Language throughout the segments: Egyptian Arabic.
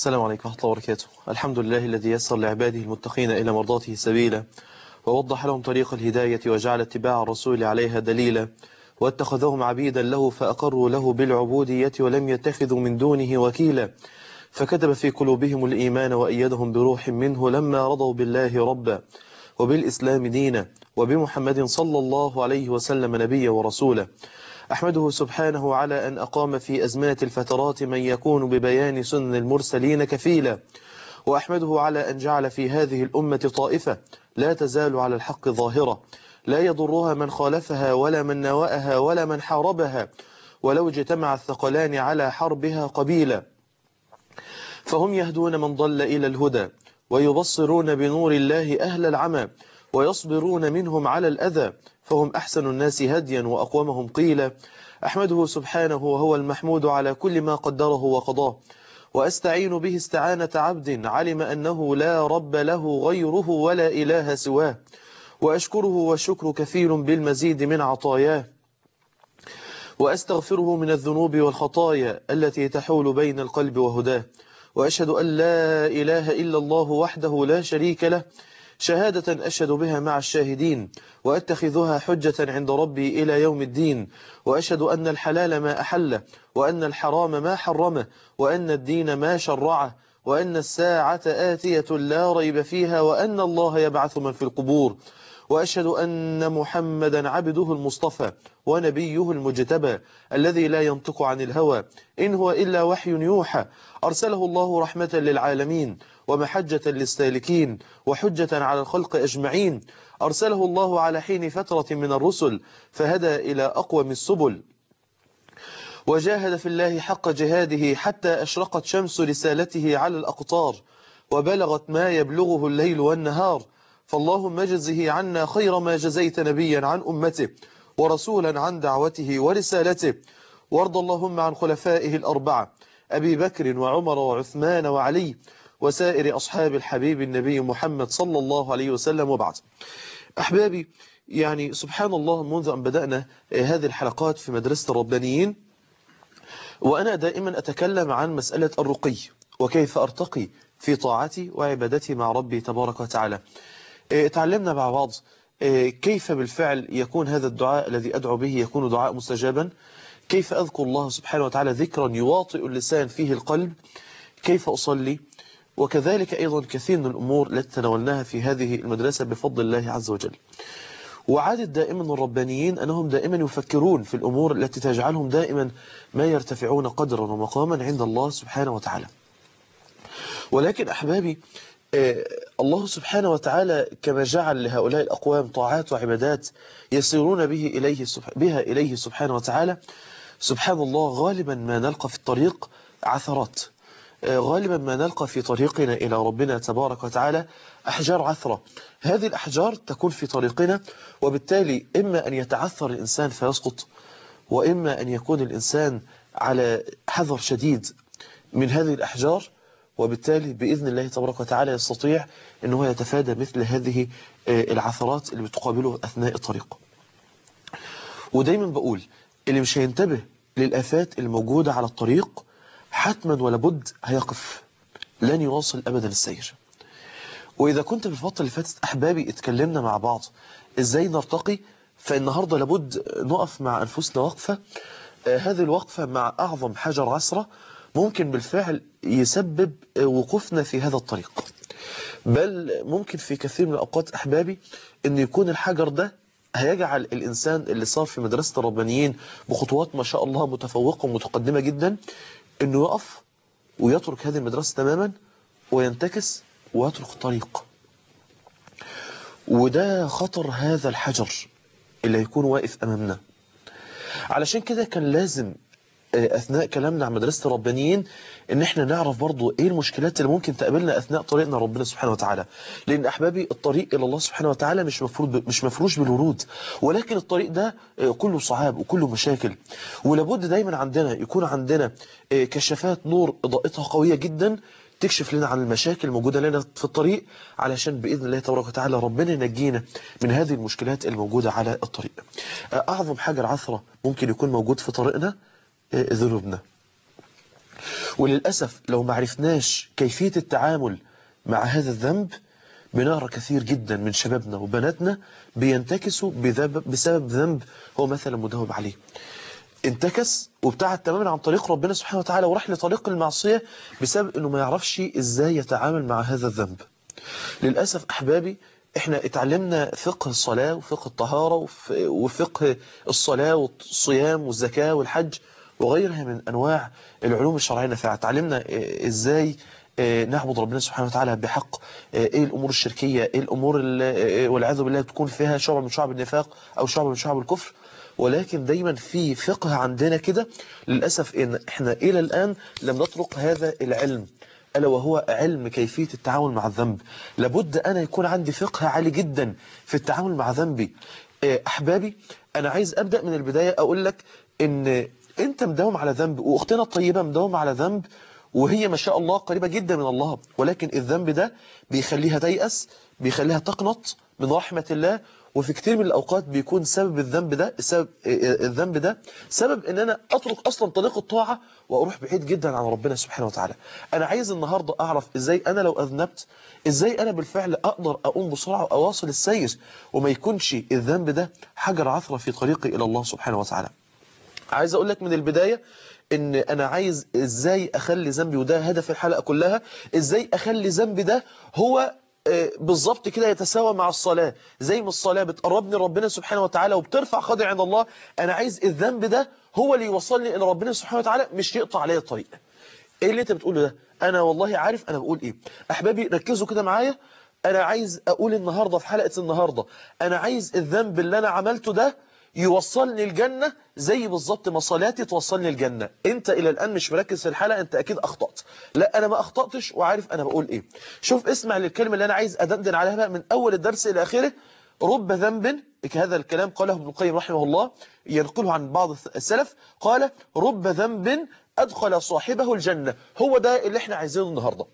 السلام عليكم ورحمة الله وبركاته الحمد لله الذي يسر لعباده المتقين إلى مرضاته سبيلا ووضح لهم طريق الهداية وجعل اتباع الرسول عليها دليلا واتخذهم عبيدا له فأقروا له بالعبودية ولم يتخذوا من دونه وكيلا فكتب في قلوبهم الإيمان وأيدهم بروح منه لما رضوا بالله ربا وبالإسلام دينا وبمحمد صلى الله عليه وسلم نبيا ورسولا أحمده سبحانه على أن أقام في أزمات الفترات من يكون ببيان سن المرسلين كفيلا وأحمده على أن جعل في هذه الأمة طائفة لا تزال على الحق ظاهرة لا يضرها من خالفها ولا من نوأها ولا من حاربها ولو اجتمع الثقلان على حربها قبيلا فهم يهدون من ضل إلى الهدى ويبصرون بنور الله أهل العمى ويصبرون منهم على الأذى فهم أحسن الناس هديا وأقومهم قيلا أحمده سبحانه وهو المحمود على كل ما قدره وقضاه وأستعين به استعانة عبد علم أنه لا رب له غيره ولا إله سواه وأشكره والشكر كثير بالمزيد من عطاياه وأستغفره من الذنوب والخطايا التي تحول بين القلب وهداه وأشهد أن لا إله إلا الله وحده لا شريك له شهادة أشهد بها مع الشاهدين وأتخذها حجة عند ربي إلى يوم الدين وأشهد أن الحلال ما أحله وأن الحرام ما حرمه وأن الدين ما شرعه وأن الساعة آتية لا ريب فيها وأن الله يبعث من في القبور وأشهد أن محمدا عبده المصطفى ونبيه المجتبى الذي لا ينطق عن الهوى إن هو إلا وحي يوحى أرسله الله رحمة للعالمين ومحجة للسالكين وحجة على الخلق أجمعين أرسله الله على حين فترة من الرسل فهدى إلى أقوم السبل وجاهد في الله حق جهاده حتى أشرقت شمس رسالته على الأقطار وبلغت ما يبلغه الليل والنهار فاللهم اجزه عنا خير ما جزيت نبيا عن أمته ورسولا عن دعوته ورسالته وارض اللهم عن خلفائه الأربعة أبي بكر وعمر وعثمان وعلي وسائر أصحاب الحبيب النبي محمد صلى الله عليه وسلم وبعد أحبابي يعني سبحان الله منذ أن بدأنا هذه الحلقات في مدرسة الربانيين وأنا دائما أتكلم عن مسألة الرقي وكيف أرتقي في طاعتي وعبادتي مع ربي تبارك وتعالى تعلمنا مع بعض كيف بالفعل يكون هذا الدعاء الذي أدعو به يكون دعاء مستجابا كيف أذكر الله سبحانه وتعالى ذكرا يواطئ اللسان فيه القلب كيف أصلي وكذلك أيضا كثير من الأمور التي تناولناها في هذه المدرسة بفضل الله عز وجل وعادة دائما الربانيين أنهم دائما يفكرون في الأمور التي تجعلهم دائما ما يرتفعون قدرا ومقاما عند الله سبحانه وتعالى ولكن أحبابي الله سبحانه وتعالى كما جعل لهؤلاء الأقوام طاعات وعبادات يسيرون به إليه بها إليه سبحانه وتعالى سبحان الله غالبا ما نلقى في الطريق عثرات غالبا ما نلقى في طريقنا إلى ربنا تبارك وتعالى أحجار عثرة هذه الأحجار تكون في طريقنا وبالتالي إما أن يتعثر الإنسان فيسقط وإما أن يكون الإنسان على حذر شديد من هذه الأحجار وبالتالي بإذن الله تبارك وتعالى يستطيع أنه يتفادى مثل هذه العثرات اللي بتقابله أثناء الطريق ودايما بقول اللي مش هينتبه للآفات الموجودة على الطريق حتما ولا بد هيقف لن يواصل أبدا السير وإذا كنت في الفترة اللي فاتت أحبابي اتكلمنا مع بعض إزاي نرتقي فالنهاردة لابد نقف مع أنفسنا وقفة هذه الوقفة مع أعظم حجر عسرة ممكن بالفعل يسبب وقوفنا في هذا الطريق بل ممكن في كثير من الأوقات أحبابي أن يكون الحجر ده هيجعل الإنسان اللي صار في مدرسة الربانيين بخطوات ما شاء الله متفوقة ومتقدمة جدا أنه يقف ويترك هذه المدرسة تماما وينتكس ويترك الطريق وده خطر هذا الحجر اللي هيكون واقف أمامنا علشان كده كان لازم أثناء كلامنا عن مدرسة الربانيين إن إحنا نعرف برضو إيه المشكلات اللي ممكن تقابلنا أثناء طريقنا ربنا سبحانه وتعالى لأن أحبابي الطريق إلى الله سبحانه وتعالى مش مفروض مش مفروش بالورود ولكن الطريق ده كله صعاب وكله مشاكل ولابد دايما عندنا يكون عندنا كشافات نور إضاءتها قوية جدا تكشف لنا عن المشاكل الموجودة لنا في الطريق علشان بإذن الله تبارك وتعالى ربنا ينجينا من هذه المشكلات الموجودة على الطريق أعظم حجر عثرة ممكن يكون موجود في طريقنا ذنوبنا وللأسف لو ما عرفناش كيفية التعامل مع هذا الذنب بنرى كثير جدا من شبابنا وبناتنا بينتكسوا بذب- بسبب ذنب هو مثلا مداوم عليه انتكس وابتعد تماما عن طريق ربنا سبحانه وتعالى وراح لطريق المعصية بسبب انه ما يعرفش ازاي يتعامل مع هذا الذنب للأسف أحبابي احنا اتعلمنا فقه الصلاة وفقه الطهارة وف- وفقه الصلاة والصيام والزكاة والحج وغيرها من أنواع العلوم الشرعية النافعة اتعلمنا اه، ازاي اه، نعبد ربنا سبحانه وتعالى بحق اه، ايه الامور الشركية ايه الامور اللي- اه، والعياذ بالله تكون فيها شعب من شعب النفاق او شعب من شعب الكفر ولكن دايما في فقه عندنا كده للأسف ان احنا الى الآن لم نطرق هذا العلم ألا وهو علم كيفية التعامل مع الذنب لابد أنا يكون عندي فقه عالي جدا في التعامل مع ذنبي آه، أحبابي أنا عايز أبدأ من البداية أقول لك إن أنت مداوم على ذنب وأختنا الطيبة مداوم على ذنب وهي ما شاء الله قريبة جدا من الله ولكن الذنب ده بيخليها تيأس بيخليها تقنط من رحمة الله وفي كتير من الأوقات بيكون سبب الذنب ده السبب الذنب ده سبب ان انا اترك اصلا طريق الطاعة واروح بعيد جدا عن ربنا سبحانه وتعالى انا عايز النهاردة اعرف ازاي انا لو اذنبت ازاي انا بالفعل اقدر اقوم بسرعة واواصل السير وما يكونش الذنب ده حجر عثرة في طريقي الى الله سبحانه وتعالى عايز اقول لك من البداية ان انا عايز ازاي اخلي ذنبي وده هدف الحلقة كلها ازاي اخلي ذنبي ده هو آه، بالظبط كده يتساوى مع الصلاة زي ما الصلاة بتقربني لربنا سبحانه وتعالى وبترفع قدري عند الله انا عايز الذنب ده هو اللي يوصلني الى ربنا سبحانه وتعالى مش يقطع عليا الطريق ايه اللي انت بتقوله ده انا والله عارف انا بقول ايه احبابي ركزوا كده معايا انا عايز اقول النهاردة في حلقة النهاردة انا عايز الذنب اللي انا عملته ده يوصلني الجنة زي بالظبط ما صلاتي توصلني الجنة انت الى الان مش مركز في الحلقة انت اكيد اخطأت لا انا ما اخطأتش وعارف انا بقول ايه شوف اسمع للكلمة اللي انا عايز ادندن عليها بقى من اول الدرس الى اخره رب ذنب هذا الكلام قاله ابن القيم رحمه الله ينقله عن بعض السلف قال رب ذنب أدخل صاحبه الجنة هو ده اللي احنا عايزينه النهاردة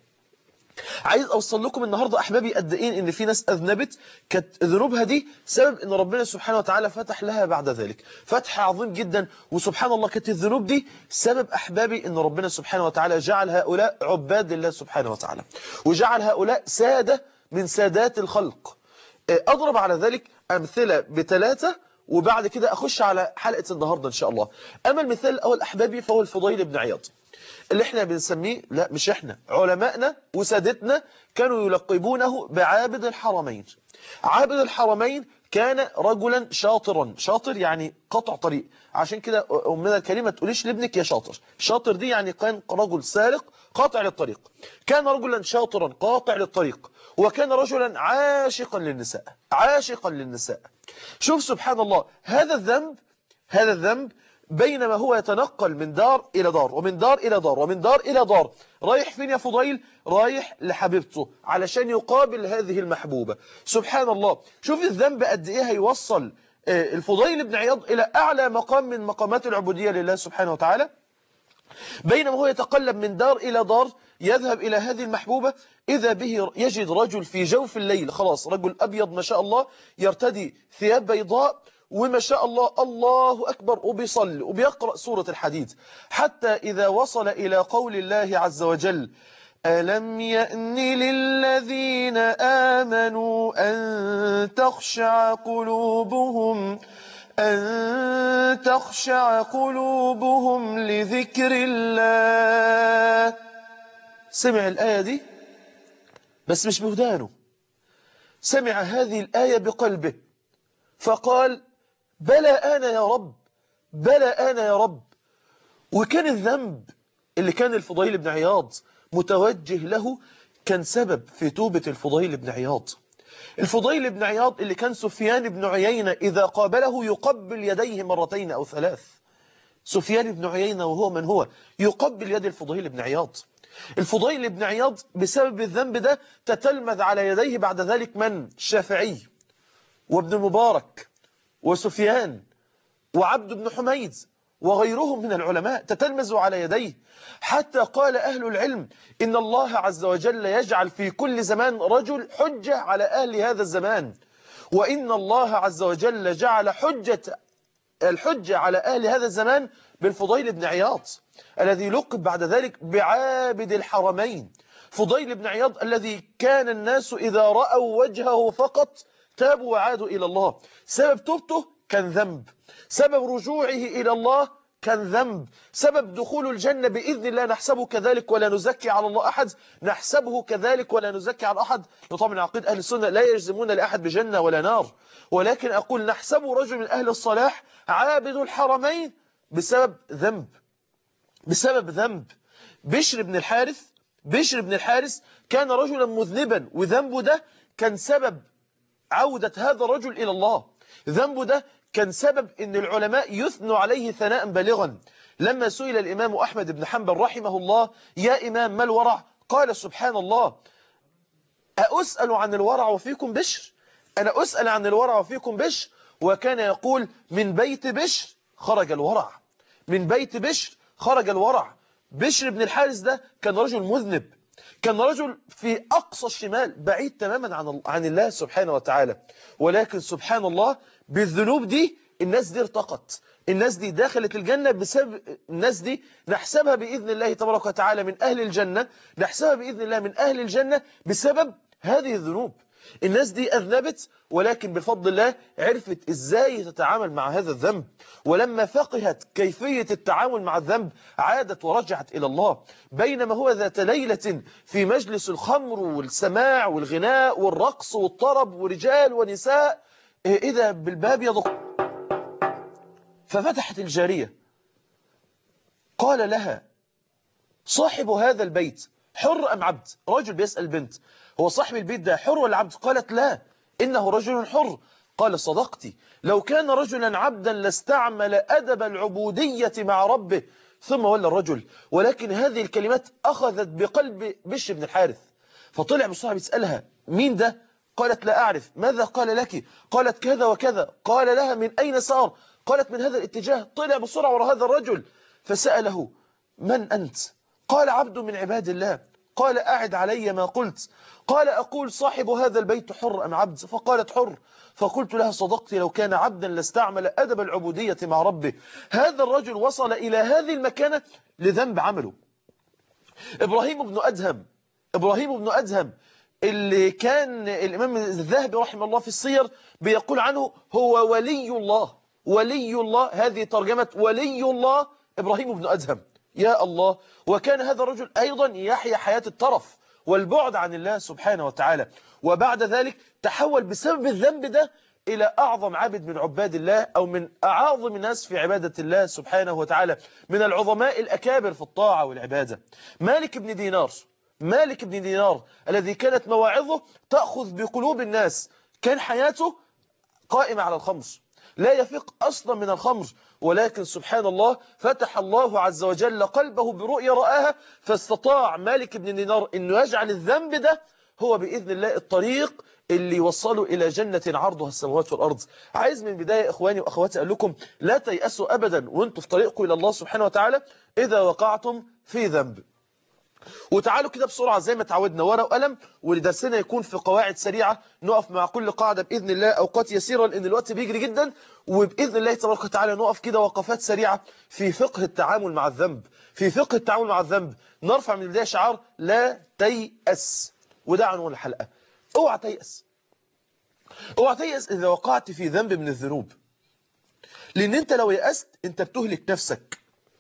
عايز اوصل لكم النهارده احبابي قد ايه ان في ناس اذنبت كانت ذنوبها دي سبب ان ربنا سبحانه وتعالى فتح لها بعد ذلك فتح عظيم جدا وسبحان الله كانت الذنوب دي سبب احبابي ان ربنا سبحانه وتعالى جعل هؤلاء عباد لله سبحانه وتعالى وجعل هؤلاء سادة من سادات الخلق اضرب على ذلك امثله بثلاثه وبعد كده اخش على حلقه النهارده ان شاء الله اما المثال الاول احبابي فهو الفضيل بن عياض اللي احنا بنسميه لا مش احنا علمائنا وسادتنا كانوا يلقبونه بعابد الحرمين عابد الحرمين كان رجلا شاطرا شاطر يعني قطع طريق عشان كده أمنا الكريمة تقوليش لابنك يا شاطر شاطر دي يعني كان رجل سارق قاطع للطريق كان رجلا شاطرا قاطع للطريق وكان رجلا عاشقا للنساء عاشقا للنساء شوف سبحان الله هذا الذنب هذا الذنب بينما هو يتنقل من دار إلى دار ومن دار إلى دار ومن دار إلى دار رايح فين يا فضيل رايح لحبيبته علشان يقابل هذه المحبوبة سبحان الله شوف الذنب قد إيه هيوصل الفضيل بن عياض إلى أعلى مقام من مقامات العبودية لله سبحانه وتعالى بينما هو يتقلب من دار إلى دار يذهب إلى هذه المحبوبة إذا به يجد رجل في جوف الليل خلاص رجل أبيض ما شاء الله يرتدي ثياب بيضاء وما شاء الله الله أكبر وبيصلي وبيقرأ سورة الحديد حتى إذا وصل إلى قول الله عز وجل ألم يأن للذين آمنوا أن تخشع قلوبهم أن تخشع قلوبهم لذكر الله سمع الآية دي بس مش بودانه سمع هذه الآية بقلبه فقال بلى أنا يا رب بلى أنا يا رب وكان الذنب اللي كان الفضيل بن عياض متوجه له كان سبب في توبة الفضيل بن عياض الفضيل بن عياض اللي كان سفيان بن عيينة إذا قابله يقبل يديه مرتين أو ثلاث سفيان بن عيينة وهو من هو يقبل يد الفضيل بن عياض الفضيل بن عياض بسبب الذنب ده تتلمذ على يديه بعد ذلك من الشافعي وابن المبارك وسفيان وعبد بن حميد وغيرهم من العلماء تتلمذوا على يديه حتى قال أهل العلم إن الله عز وجل يجعل في كل زمان رجل حجة على أهل هذا الزمان وإن الله عز وجل جعل حجة الحجة على أهل هذا الزمان بالفضيل بن عياض الذي لقب بعد ذلك بعابد الحرمين فضيل بن عياض الذي كان الناس إذا رأوا وجهه فقط تابوا وعادوا إلى الله سبب توبته كان ذنب سبب رجوعه إلى الله كان ذنب سبب دخول الجنة بإذن الله نحسبه كذلك ولا نزكي على الله أحد نحسبه كذلك ولا نزكي على أحد طبعا عقيد أهل السنة لا يجزمون لأحد بجنة ولا نار ولكن أقول نحسبه رجل من أهل الصلاح عابد الحرمين بسبب ذنب بسبب ذنب بشر بن الحارث بشر بن الحارث كان رجلا مذنبا وذنبه ده كان سبب عودة هذا الرجل إلى الله ذنبه ده كان سبب ان العلماء يثنوا عليه ثناء بالغا لما سئل الإمام أحمد بن حنبل رحمه الله يا إمام ما الورع قال سبحان الله أسأل عن الورع وفيكم بشر أنا أسأل عن الورع وفيكم بشر وكان يقول من بيت بشر خرج الورع من بيت بشر خرج الورع بشر بن الحارث ده كان رجل مذنب كان رجل في أقصى الشمال بعيد تماما عن عن الله سبحانه وتعالى ولكن سبحان الله بالذنوب دي الناس دي ارتقت الناس دي دخلت الجنة بسبب الناس دي نحسبها بإذن الله تبارك وتعالى من أهل الجنة نحسبها بإذن الله من أهل الجنة بسبب هذه الذنوب الناس دي أذنبت ولكن بفضل الله عرفت إزاي تتعامل مع هذا الذنب ولما فقهت كيفية التعامل مع الذنب عادت ورجعت إلى الله بينما هو ذات ليلة في مجلس الخمر والسماع والغناء والرقص والطرب ورجال ونساء إذا بالباب يضق ففتحت الجارية قال لها صاحب هذا البيت حر أم عبد رجل بيسأل بنت هو صاحب البيت ده حر ولا عبد قالت لا إنه رجل حر قال صدقتي لو كان رجلا عبدا لاستعمل أدب العبودية مع ربه ثم ولى الرجل ولكن هذه الكلمات أخذت بقلب بش بن الحارث فطلع بسرعة بيسألها مين ده قالت لا أعرف ماذا قال لك قالت كذا وكذا قال لها من أين سار قالت من هذا الاتجاه طلع بسرعة وراء هذا الرجل فسأله من أنت قال عبد من عباد الله قال أعد علي ما قلت قال أقول صاحب هذا البيت حر أم عبد فقالت حر فقلت لها صدقت لو كان عبدا لاستعمل أدب العبودية مع ربه هذا الرجل وصل إلى هذه المكانة لذنب عمله إبراهيم بن أدهم إبراهيم بن أدهم اللي كان الإمام الذهبي رحمه الله في السير بيقول عنه هو ولي الله ولي الله هذه ترجمة ولي الله إبراهيم بن أدهم يا الله وكان هذا الرجل أيضا يحيا حياة الطرف والبعد عن الله سبحانه وتعالى وبعد ذلك تحول بسبب الذنب ده إلى أعظم عابد من عباد الله أو من أعظم الناس في عبادة الله سبحانه وتعالى من العظماء الأكابر في الطاعة والعبادة مالك بن دينار مالك بن دينار الذي كانت مواعظه تأخذ بقلوب الناس كان حياته قائمة على الخمر لا يفيق أصلا من الخمر ولكن سبحان الله فتح الله عز وجل قلبه برؤية رآها فاستطاع مالك بن دينار أنه يجعل الذنب ده هو بإذن الله الطريق اللي يوصله إلى جنة عرضها السماوات والأرض عايز من بداية إخواني وأخواتي أقول لكم لا تيأسوا أبدا وانتم في طريقكم إلى الله سبحانه وتعالى إذا وقعتم في ذنب وتعالوا كده بسرعة زي ما تعودنا ورقة وقلم ولدرسنا يكون في قواعد سريعة نقف مع كل قاعدة بإذن الله أوقات يسيرة لأن الوقت بيجري جدا وبإذن الله تبارك وتعالى نقف كده وقفات سريعة في فقه التعامل مع الذنب في فقه التعامل مع الذنب نرفع من البداية شعار لا تيأس وده عنوان الحلقة اوعى تيأس اوعى تيأس إذا وقعت في ذنب من الذنوب لأن أنت لو يأست أنت بتهلك نفسك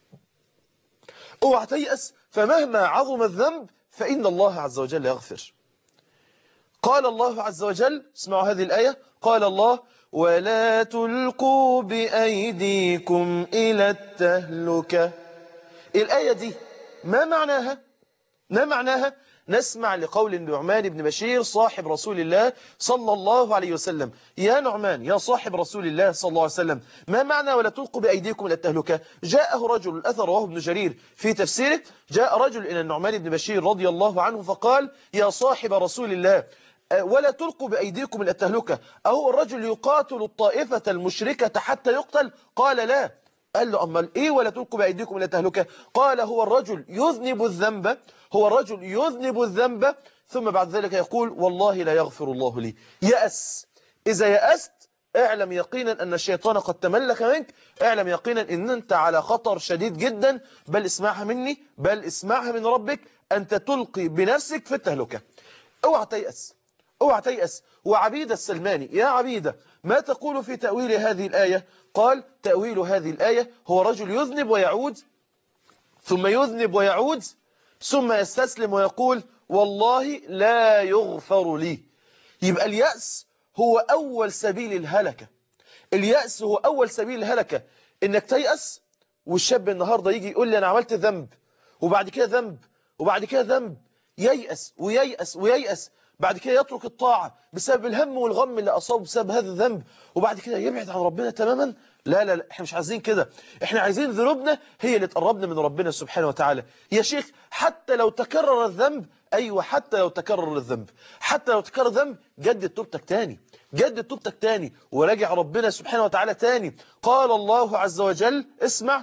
اوعى تيأس فمهما عظم الذنب فإن الله عز وجل يغفر قال الله عز وجل اسمعوا هذه الآية قال الله ولا تلقوا بأيديكم إلى التهلكة الآية دي ما معناها ما معناها نسمع لقول النعمان بن بشير صاحب رسول الله صلى الله عليه وسلم يا نعمان يا صاحب رسول الله صلى الله عليه وسلم ما معنى ولا تلقوا بأيديكم إلى التهلكة جاءه رجل الأثر رواه ابن جرير في تفسيره جاء رجل إلى النعمان بن بشير رضي الله عنه فقال يا صاحب رسول الله ولا تلقوا بأيديكم إلى التهلكة أهو الرجل يقاتل الطائفة المشركة حتى يقتل قال لا قال له أمال إيه ولا تلقوا بأيديكم إلى التهلكة قال هو الرجل يذنب الذنب هو الرجل يذنب الذنب ثم بعد ذلك يقول والله لا يغفر الله لي يأس إذا يأست اعلم يقينا أن الشيطان قد تملك منك اعلم يقينا أن أنت على خطر شديد جدا بل اسمعها مني بل اسمعها من ربك أنت تلقي بنفسك في التهلكة اوعى تيأس اوعى تيأس وعبيد السلماني يا عبيدة ما تقول في تأويل هذه الآية قال تأويل هذه الآية هو رجل يذنب ويعود ثم يذنب ويعود ثم يستسلم ويقول والله لا يغفر لي يبقى اليأس هو أول سبيل الهلكة اليأس هو أول سبيل الهلكة إنك تيأس والشاب النهاردة يجي يقول لي أنا عملت ذنب وبعد كده ذنب وبعد كده ذنب ييأس وييأس وييأس بعد كده يترك الطاعة بسبب الهم والغم اللي أصابه بسبب هذا الذنب وبعد كده يبعد عن ربنا تماما لا لا لا احنا مش عايزين كده احنا عايزين ذنوبنا هي اللي تقربنا من ربنا سبحانه وتعالى يا شيخ حتى لو تكرر الذنب ايوه حتى لو تكرر الذنب حتى لو تكرر الذنب جدد توبتك تاني جدد توبتك تاني وراجع ربنا سبحانه وتعالى تاني قال الله عز وجل اسمع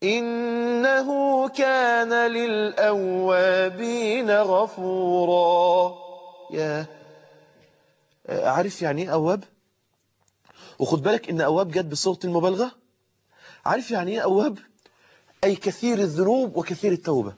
إنه كان للأوابين غفورا يا عارف يعني ايه أواب وخد بالك إن أواب جت بصوت المبالغة عارف يعني ايه أواب أي كثير الذنوب وكثير التوبة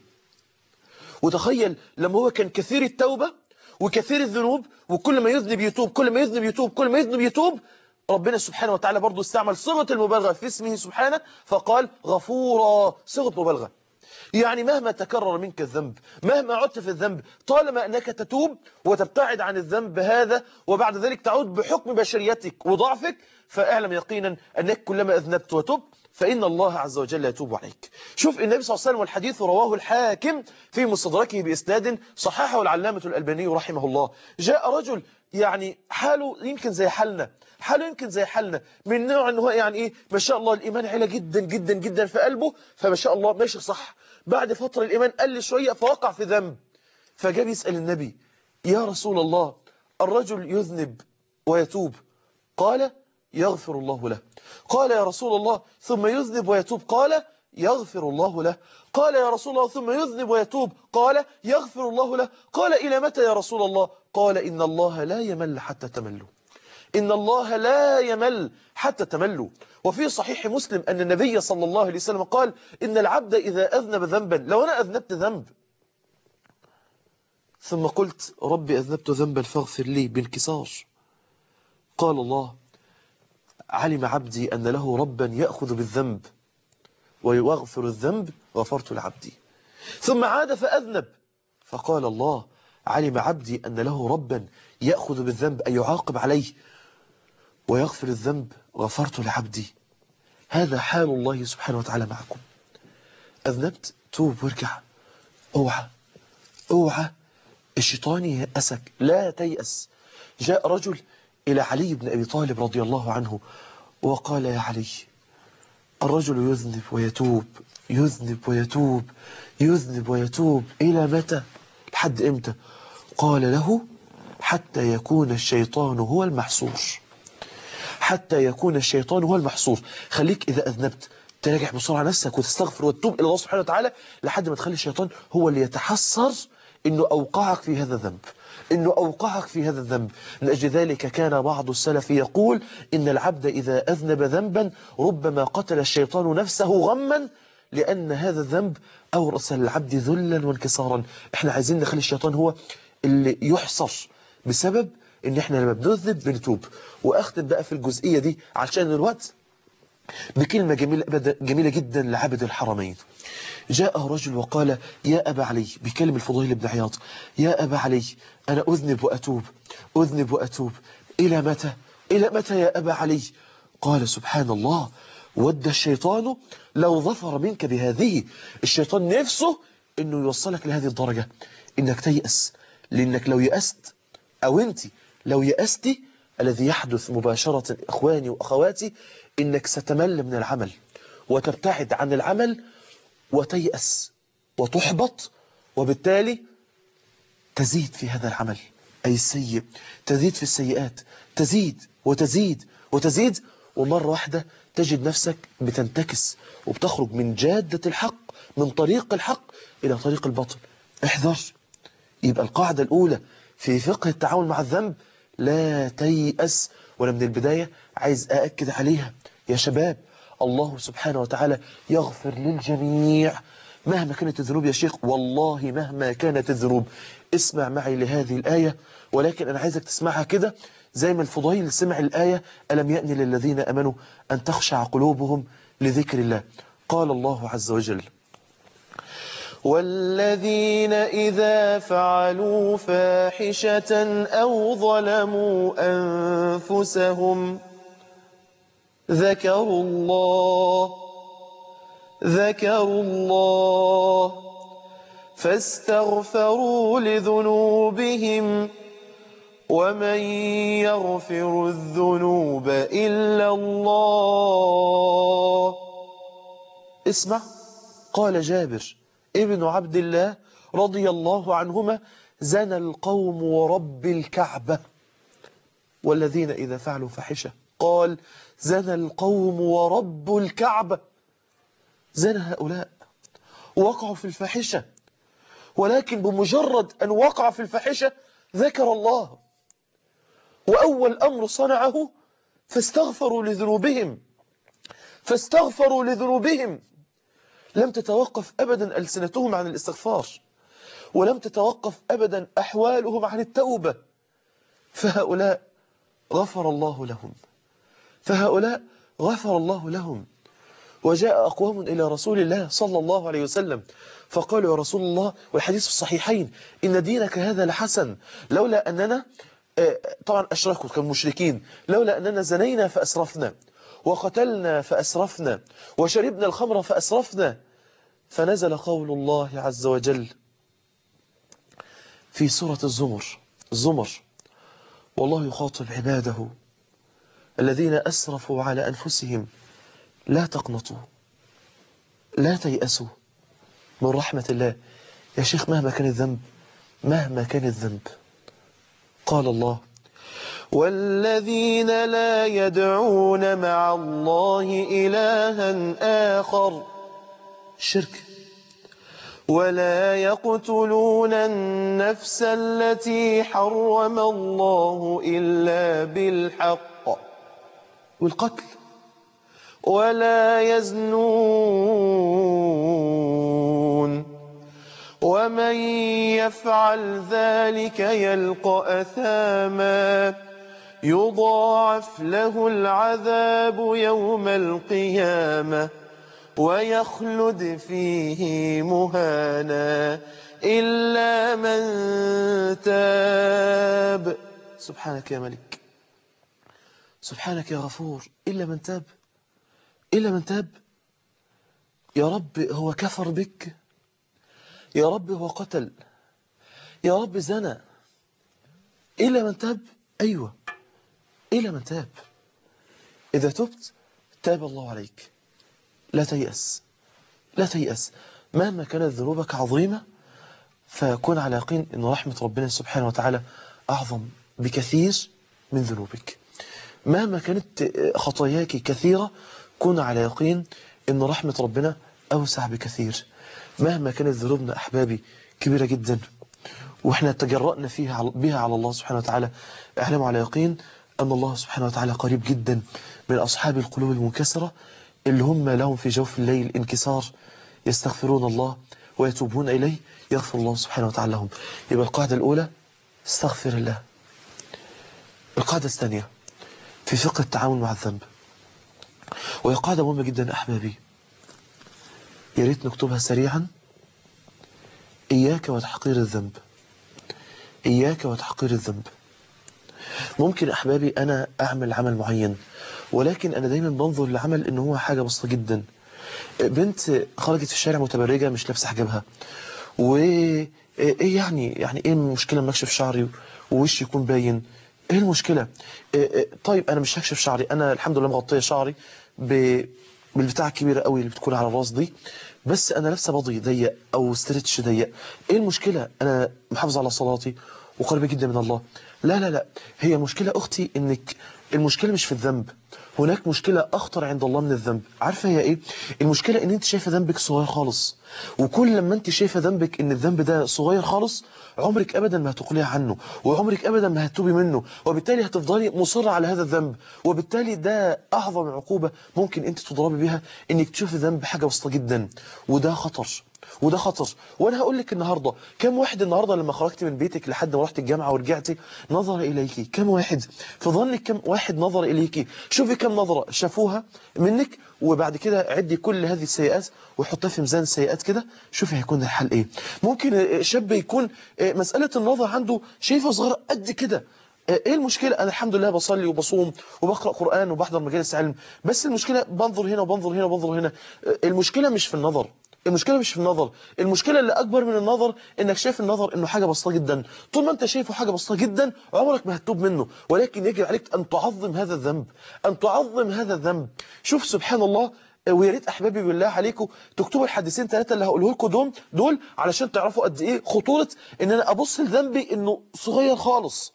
وتخيل لما هو كان كثير التوبة وكثير الذنوب وكل ما يذنب يتوب كل ما يذنب يتوب كل ما يذنب يتوب ربنا سبحانه وتعالى برضو استعمل صيغة المبالغة في اسمه سبحانه فقال غفورا صيغة مبالغة يعني مهما تكرر منك الذنب مهما عدت في الذنب طالما أنك تتوب وتبتعد عن الذنب هذا وبعد ذلك تعود بحكم بشريتك وضعفك فاعلم يقينا أنك كلما أذنبت وتبت فإن الله عز وجل يتوب عليك شوف النبي صلى الله عليه وسلم والحديث رواه الحاكم في مستدركه بإسناد صححه العلامة الألباني رحمه الله جاء رجل يعني حاله يمكن زي حالنا حاله يمكن زي حالنا من نوع ان هو يعني ايه ما شاء الله الايمان علا جدا جدا جدا في قلبه فما شاء الله ماشي صح بعد فتره الايمان قل شويه فوقع في ذنب فجاب يسال النبي يا رسول الله الرجل يذنب ويتوب قال يغفر الله له قال يا رسول الله ثم يذنب ويتوب قال يغفر الله له قال يا رسول الله ثم يذنب ويتوب قال يغفر الله له قال إلى متى يا رسول الله قال إن الله لا يمل حتى تملوا إن الله لا يمل حتى تملوا وفي صحيح مسلم أن النبي صلى الله عليه وسلم قال إن العبد إذا أذنب ذنبا لو أنا أذنبت ذنب ثم قلت ربي أذنبت ذنبا فاغفر لي بانكسار قال الله علم عبدي أن له ربا يأخذ بالذنب ويغفر الذنب غفرت لعبدي ثم عاد فأذنب فقال الله علم عبدي أن له ربا يأخذ بالذنب أن يعاقب عليه ويغفر الذنب غفرت لعبدي هذا حال الله سبحانه وتعالى معكم أذنبت توب وارجع اوعى اوعى الشيطان يأسك لا تيأس جاء رجل إلى علي بن أبي طالب رضي الله عنه وقال يا علي الرجل يذنب ويتوب يذنب ويتوب يذنب ويتوب إلى متى لحد إمتى قال له حتى يكون الشيطان هو المحصور حتى يكون الشيطان هو المحصور خليك إذا أذنبت تراجع بسرعة نفسك وتستغفر وتتوب إلى الله سبحانه وتعالى لحد ما تخلي الشيطان هو اللي يتحسر إنه أوقعك في هذا الذنب إنه أوقعك في هذا الذنب من أجل ذلك كان بعض السلف يقول إن العبد إذا أذنب ذنبا ربما قتل الشيطان نفسه غما لأن هذا الذنب أورث للعبد ذلا وانكسارا احنا عايزين نخلي الشيطان هو اللي يحصر بسبب ان احنا لما بنذنب بنتوب واختم بقى في الجزئية دي علشان الوقت بكلمة جميلة, جميلة جدا لعبد الحرمين جاءه رجل وقال يا أبا علي بكلم الفضيل بن عياض يا أبا علي أنا أذنب وأتوب أذنب وأتوب إلى متى إلى متى يا أبا علي قال سبحان الله ود الشيطان لو ظفر منك بهذه الشيطان نفسه أنه يوصلك لهذه الدرجة إنك تيأس لأنك لو يأست أو أنت لو يأستي الذي يحدث مباشرة إخواني وأخواتي إنك ستمل من العمل وتبتعد عن العمل وتيأس وتحبط وبالتالي تزيد في هذا العمل أي السيء تزيد في السيئات تزيد وتزيد وتزيد ومرة واحدة تجد نفسك بتنتكس وبتخرج من جادة الحق من طريق الحق إلى طريق البطل احذر يبقى القاعدة الأولى في فقه التعامل مع الذنب لا تيأس وأنا من البداية عايز أأكد عليها يا شباب الله سبحانه وتعالى يغفر للجميع مهما كانت الذنوب يا شيخ والله مهما كانت الذنوب اسمع معي لهذه الآية ولكن أنا عايزك تسمعها كده زي ما الفضيل سمع الآية ألم يأني للذين أمنوا أن تخشع قلوبهم لذكر الله قال الله عز وجل والذين إذا فعلوا فاحشة أو ظلموا أنفسهم ذكروا الله ذكروا الله فاستغفروا لذنوبهم ومن يغفر الذنوب إلا الله اسمع قال جابر ابن عبد الله رضي الله عنهما زنى القوم ورب الكعبة والذين إذا فعلوا فحشة قال زنى القوم ورب الكعبة زنى هؤلاء وقعوا في الفاحشة ولكن بمجرد أن وقع في الفاحشة ذكر الله وأول أمر صنعه فاستغفروا لذنوبهم فاستغفروا لذنوبهم لم تتوقف أبدا ألسنتهم عن الاستغفار ولم تتوقف أبدا أحوالهم عن التوبة فهؤلاء غفر الله لهم فهؤلاء غفر الله لهم وجاء أقوام إلى رسول الله صلى الله عليه وسلم فقالوا يا رسول الله والحديث في الصحيحين إن دينك هذا لحسن لولا أننا طبعا أشركوا كانوا مشركين لولا أننا زنينا فأسرفنا وقتلنا فأسرفنا وشربنا الخمر فأسرفنا فنزل قول الله عز وجل في سورة الزمر الزمر والله يخاطب عباده الذين أسرفوا على أنفسهم لا تقنطوا لا تيأسوا من رحمة الله يا شيخ مهما كان الذنب مهما كان الذنب قال الله والذين لا يدعون مع الله إلها آخر شرك ولا يقتلون النفس التي حرم الله إلا بالحق والقتل ولا يزنون ومن يفعل ذلك يلقى أثاما يضاعف له العذاب يوم القيامة ويخلد فيه مهانا إلا من تاب سبحانك يا ملك سبحانك يا غفور إلا من تاب إلا من تاب يا رب هو كفر بك يا رب هو قتل يا رب زنى إلا من تاب أيوة إلا من تاب إذا تبت تاب الله عليك لا تيأس لا تيأس مهما كانت ذنوبك عظيمة فكن على يقين أن رحمة ربنا سبحانه وتعالى أعظم بكثير من ذنوبك مهما كانت خطاياك كثيرة كن على يقين أن رحمة ربنا أوسع بكثير مهما كانت ذنوبنا أحبابي كبيرة جدا وإحنا تجرأنا فيها بها على الله سبحانه وتعالى اعلموا على يقين أن الله سبحانه وتعالى قريب جدا من أصحاب القلوب المنكسرة اللي هم لهم في جوف الليل انكسار يستغفرون الله ويتوبون إليه يغفر الله سبحانه وتعالى لهم يبقى القاعدة الأولى استغفر الله القاعدة الثانية في فقه التعامل مع الذنب وهي قاعدة مهمة جدا أحبابي يا ريت نكتبها سريعا إياك وتحقير الذنب إياك وتحقير الذنب ممكن أحبابي أنا أعمل عمل معين ولكن أنا دايما بنظر للعمل إن هو حاجة بسيطة جدا بنت خرجت في الشارع متبرجة مش لابسة حجابها وإيه يعني يعني إيه المشكلة ما أكشف شعري ووشي يكون باين إيه المشكلة إيه إيه طيب أنا مش هكشف شعري أنا الحمد لله مغطية شعري ب... بالبتاع الكبيرة قوي اللي بتكون على الراس دي بس أنا لابسه بضي ضيق أو ستريتش ضيق إيه المشكلة أنا محافظ على صلاتي وقريبة جدا من الله لا لا لا هي مشكلة أختي إنك المشكلة مش في الذنب هناك مشكلة أخطر عند الله من الذنب عارفة هي إيه؟ المشكلة إن أنت شايفة ذنبك صغير خالص وكل لما أنت شايفة ذنبك إن الذنب ده صغير خالص عمرك أبدا ما هتقلعي عنه وعمرك أبدا ما هتتوبي منه وبالتالي هتفضلي مصرة على هذا الذنب وبالتالي ده أعظم عقوبة ممكن أنت تضربي بيها إنك تشوفي ذنب حاجة بسيطة جدا وده خطر وده خطر وانا هقول لك النهارده كم واحد النهارده لما خرجت من بيتك لحد ما رحت الجامعه ورجعتي نظر اليكي كم واحد في ظنك كم واحد نظر اليكي شوفي كم نظره شافوها منك وبعد كده عدي كل هذه السيئات وحطها في ميزان السيئات كده شوفي هيكون الحل ايه ممكن شاب يكون مساله النظر عنده شايفه صغيره قد كده ايه المشكلة انا الحمد لله بصلي وبصوم وبقرأ قرآن وبحضر مجالس علم بس المشكلة بنظر هنا وبنظر هنا وبنظر هنا المشكلة مش في النظر المشكلة مش في النظر المشكلة اللي أكبر من النظر إنك شايف النظر إنه حاجة بسيطة جدا طول ما أنت شايفه حاجة بسيطة جدا عمرك ما هتتوب منه ولكن يجب عليك أن تعظم هذا الذنب أن تعظم هذا الذنب شوف سبحان الله ويا ريت احبابي بالله عليكم تكتبوا الحديثين ثلاثه اللي هقوله لكم دول دول علشان تعرفوا قد ايه خطوره ان انا ابص لذنبي انه صغير خالص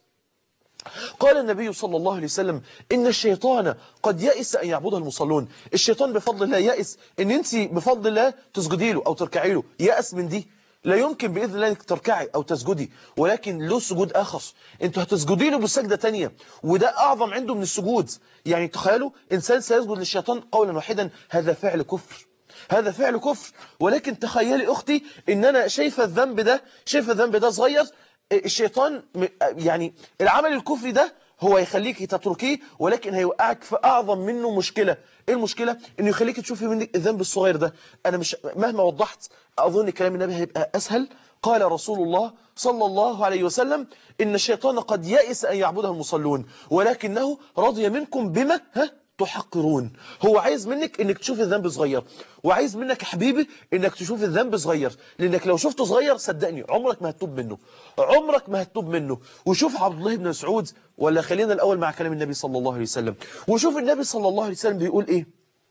قال النبي صلى الله عليه وسلم إن الشيطان قد يئس أن يعبدها المصلون الشيطان بفضل الله يئس إن أنت بفضل الله تسجدي له أو تركعي له يأس من دي لا يمكن بإذن الله انك تركعي أو تسجدي ولكن له سجود آخر أنتوا هتسجدي له بسجدة تانية وده أعظم عنده من السجود يعني تخيلوا إنسان سيسجد للشيطان قولا واحدا هذا فعل كفر هذا فعل كفر ولكن تخيلي أختي إن أنا شايفة الذنب ده شايفة الذنب ده صغير الشيطان يعني العمل الكفري ده هو يخليك تتركيه ولكن هيوقعك في أعظم منه مشكلة إيه المشكلة؟ إنه يخليك تشوفي منك الذنب الصغير ده أنا مش مهما وضحت أظن كلام النبي هيبقى أسهل قال رسول الله صلى الله عليه وسلم إن الشيطان قد يئس أن يعبده المصلون ولكنه رضي منكم بما ها تحقرون هو عايز منك انك تشوف الذنب صغير وعايز منك يا حبيبي انك تشوف الذنب صغير لانك لو شفته صغير صدقني عمرك ما هتتوب منه عمرك ما هتتوب منه وشوف عبد الله بن مسعود ولا خلينا الاول مع كلام النبي صلى الله عليه وسلم وشوف النبي صلى الله عليه وسلم بيقول ايه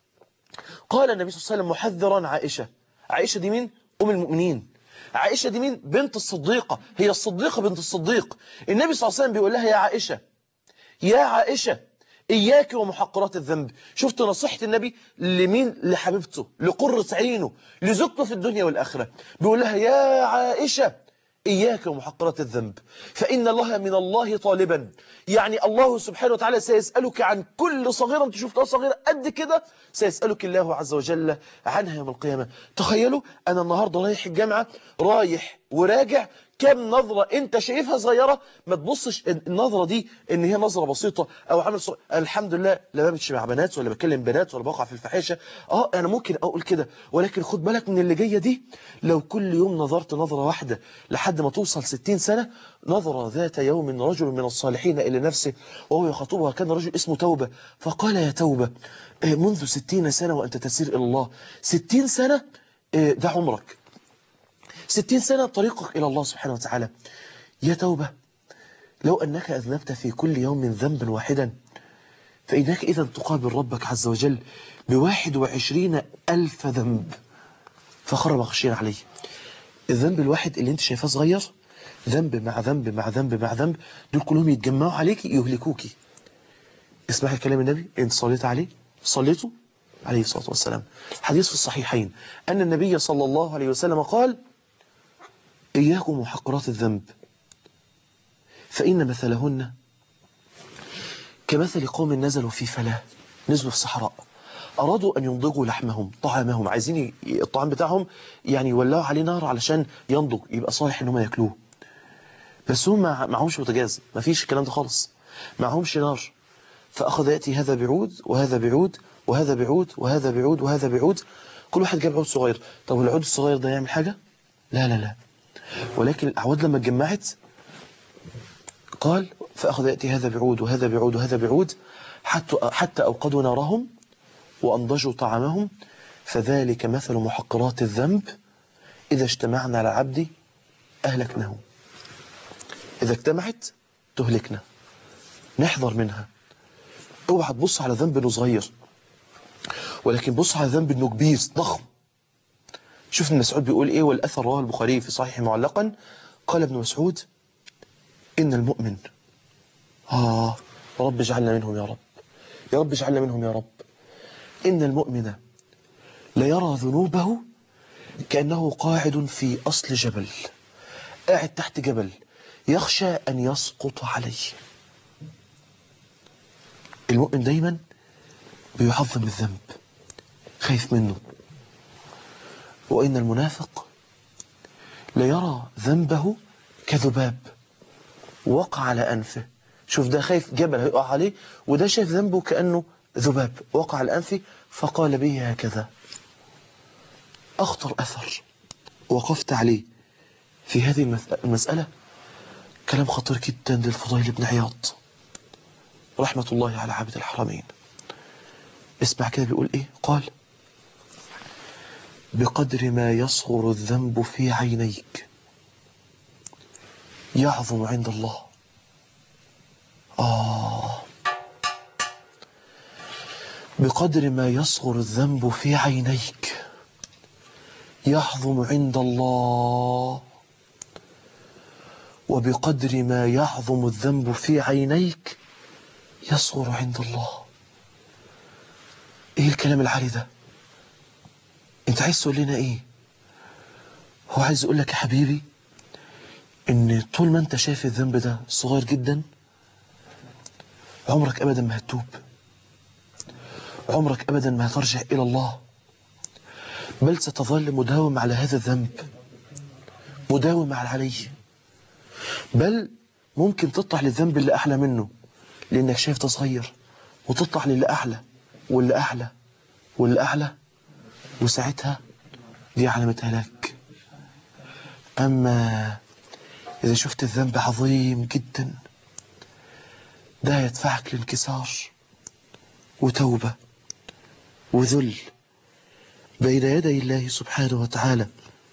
قال النبي صلى الله عليه وسلم محذرا عائشة عائشة دي مين ام المؤمنين عائشة دي مين بنت الصديقة هي الصديقة بنت الصديق النبي صلى الله عليه وسلم بيقول لها يا عائشة يا عائشة إياك ومحقرات الذنب شفت نصيحة النبي لمين لحبيبته لقرة عينه لزوجته في الدنيا والآخرة بيقول لها يا عائشة إياك ومحقرات الذنب فإن الله من الله طالبا يعني الله سبحانه وتعالى سيسألك عن كل صغيرة أنت شفتها صغيرة قد كده سيسألك الله عز وجل عنها يوم القيامة تخيلوا أنا النهاردة رايح الجامعة رايح وراجع كم نظرة انت شايفها صغيرة ما تبصش النظرة دي ان هي نظرة بسيطة او عمل صغير الحمد لله لا بمشي مع بنات ولا بكلم بنات ولا بقع في الفحاشة اه انا ممكن اقول كده ولكن خد بالك من اللي جاية دي لو كل يوم نظرت نظرة واحدة لحد ما توصل 60 سنة نظر ذات يوم رجل من الصالحين إلى نفسه وهو يخاطبها كان رجل اسمه توبة فقال يا توبة منذ 60 سنة وأنت تسير إلى الله 60 سنة ده عمرك ستين سنة طريقك إلى الله سبحانه وتعالى يا توبة لو أنك أذنبت في كل يوم ذنبا واحدا فإنك إذا تقابل ربك عز وجل بواحد وعشرين ألف ذنب فخر مغشين عليه الذنب الواحد اللي انت شايفاه صغير ذنب مع ذنب مع ذنب مع ذنب دول كلهم يتجمعوا عليك يهلكوكي اسمعي كلام النبي انت صليت عليه صليته عليه الصلاة والسلام حديث في الصحيحين أن النبي صلى الله عليه وسلم قال إياكم محقرات الذنب فإن مثلهن كمثل قوم نزلوا في فلاة نزلوا في صحراء أرادوا أن ينضجوا لحمهم طعامهم عايزين الطعام بتاعهم يعني يولعوا عليه نار علشان ينضج يبقى صالح إنهم ياكلوه بس هم معهمش بوتاجاز ما فيش الكلام ده خالص معهمش نار فأخذ يأتي هذا بعود وهذا بعود وهذا بعود وهذا بعود وهذا بعود كل واحد جاب عود صغير طب العود الصغير ده يعمل حاجة لا لا لا ولكن الأعواد لما اتجمعت قال فأخذ يأتي هذا بعود وهذا بعود وهذا بعود حتى, حتى أوقدوا نارهم وأنضجوا طعامهم فذلك مثل محقرات الذنب إذا اجتمعنا على العبد أهلكناه إذا اجتمعت تهلكنا نحذر منها اوعى تبص على ذنب انه صغير ولكن بص على ذنب انه كبير ضخم شوف ابن مسعود بيقول ايه والاثر رواه البخاري في صحيح معلقا قال ابن مسعود ان المؤمن اه رب اجعلنا منهم يا رب يا رب اجعلنا منهم يا رب إن المؤمن ليرى ذنوبه كأنه قاعد في أصل جبل قاعد تحت جبل يخشى أن يسقط عليه المؤمن دايما بيعظم الذنب خايف منه وإن المنافق ليرى ذنبه كذباب وقع على أنفه شوف ده خايف جبل هيقع عليه وده شايف ذنبه كأنه ذباب وقع على أنفه فقال به هكذا أخطر أثر وقفت عليه في هذه المسألة كلام خطير جدا للفضيل بن عياض رحمة الله على عبد الحرمين اسمع كده بيقول ايه قال بقدر ما يصغر الذنب في عينيك يعظم عند الله آه بقدر ما يصغر الذنب في عينيك يعظم عند الله وبقدر ما يعظم الذنب في عينيك يصغر عند الله ايه الكلام العالي ده انت عايز تقول لنا ايه هو عايز يقول لك يا حبيبي ان طول ما انت شايف الذنب ده صغير جدا عمرك ابدا ما هتتوب عمرك ابدا ما هترجع الى الله بل ستظل مداوم على هذا الذنب مداوم على عليه بل ممكن تطلع للذنب اللي احلى منه لانك شايف ده صغير وتطلع للي احلى واللي احلى واللي احلى وساعتها دي علامة هلاك أما إذا شفت الذنب عظيم جدا ده يدفعك لانكسار وتوبة وذل بين يدي الله سبحانه وتعالى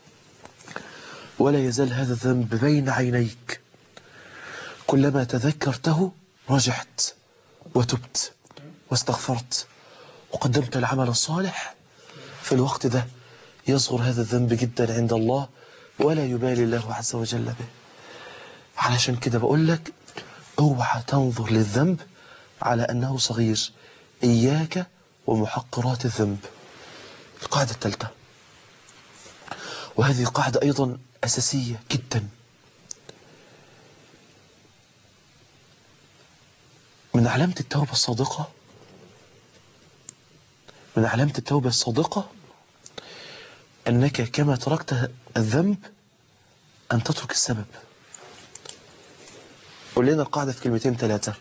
ولا يزال هذا الذنب بين عينيك كلما تذكرته رجعت وتبت واستغفرت وقدمت العمل الصالح في الوقت ده يصغر هذا الذنب جدا عند الله ولا يبالي الله عز وجل به علشان كده بقول لك اوعى تنظر للذنب على أنه صغير إياك ومحقرات الذنب القاعدة الثالثة وهذه قاعدة أيضا أساسية جدا من علامة التوبة الصادقة من علامة التوبة الصادقة أنك كما تركت الذنب أن تترك السبب قول لنا القاعدة في كلمتين ثلاثة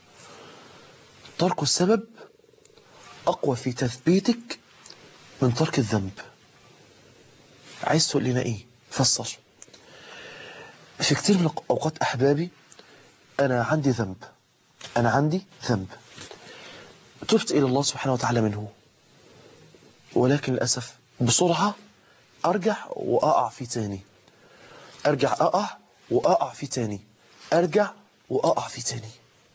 ترك السبب أقوى في تثبيتك من ترك الذنب عايز تقول لنا إيه فسر في كتير من أوقات أحبابي أنا عندي ذنب أنا عندي ذنب تبت إلى الله سبحانه وتعالى منه ولكن للأسف بسرعة أرجع وأقع في تاني أرجع أقع وأقع في تاني أرجع وأقع في تاني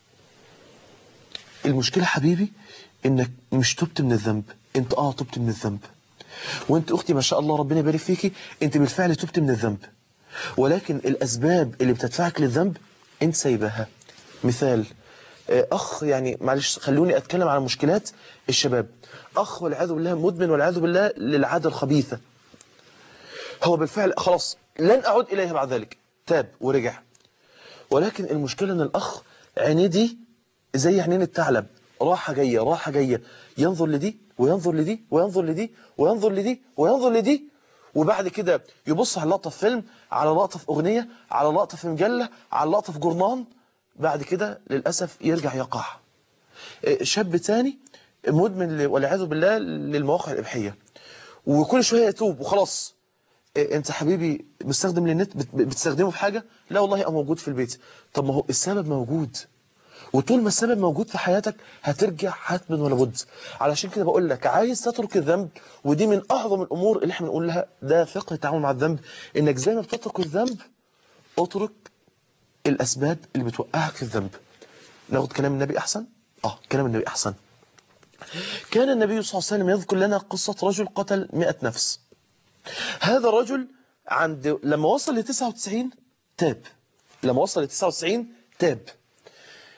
المشكلة حبيبي إنك مش تبت من الذنب أنت آه تبت من الذنب وأنت أختي ما شاء الله ربنا يبارك فيكي أنت بالفعل تبت من الذنب ولكن الأسباب اللي بتدفعك للذنب أنت سايبها مثال أخ يعني معلش خلوني أتكلم عن مشكلات الشباب أخ والعياذ بالله مدمن والعياذ بالله للعادة الخبيثة هو بالفعل خلاص لن أعود إليها بعد ذلك تاب ورجع ولكن المشكلة أن الأخ عينيه دي زي عينين الثعلب راحة جاية راحة جاية ينظر لدي وينظر لدي وينظر لدي وينظر لدي وينظر لدي وبعد كده يبص على لقطة في فيلم على لقطة في أغنية على لقطة في مجلة على لقطة في جورنان بعد كده للأسف يرجع يقع شاب تاني مدمن والعياذ بالله للمواقع الإبحية وكل شوية يتوب وخلاص انت حبيبي مستخدم للنت بتستخدمه في حاجة لا والله أو موجود في البيت طب ما هو السبب موجود وطول ما السبب موجود في حياتك هترجع حتما ولا بد علشان كده بقول لك عايز تترك الذنب ودي من أعظم الأمور اللي احنا بنقول لها ده فقه التعامل مع الذنب إنك زي ما بتترك الذنب اترك الأسباب اللي بتوقعك في الذنب ناخد كلام النبي أحسن آه كلام النبي أحسن كان النبي صلى الله عليه وسلم يذكر لنا قصة رجل قتل 100 نفس هذا الرجل عند لما وصل ل 99 تاب لما وصل ل 99 تاب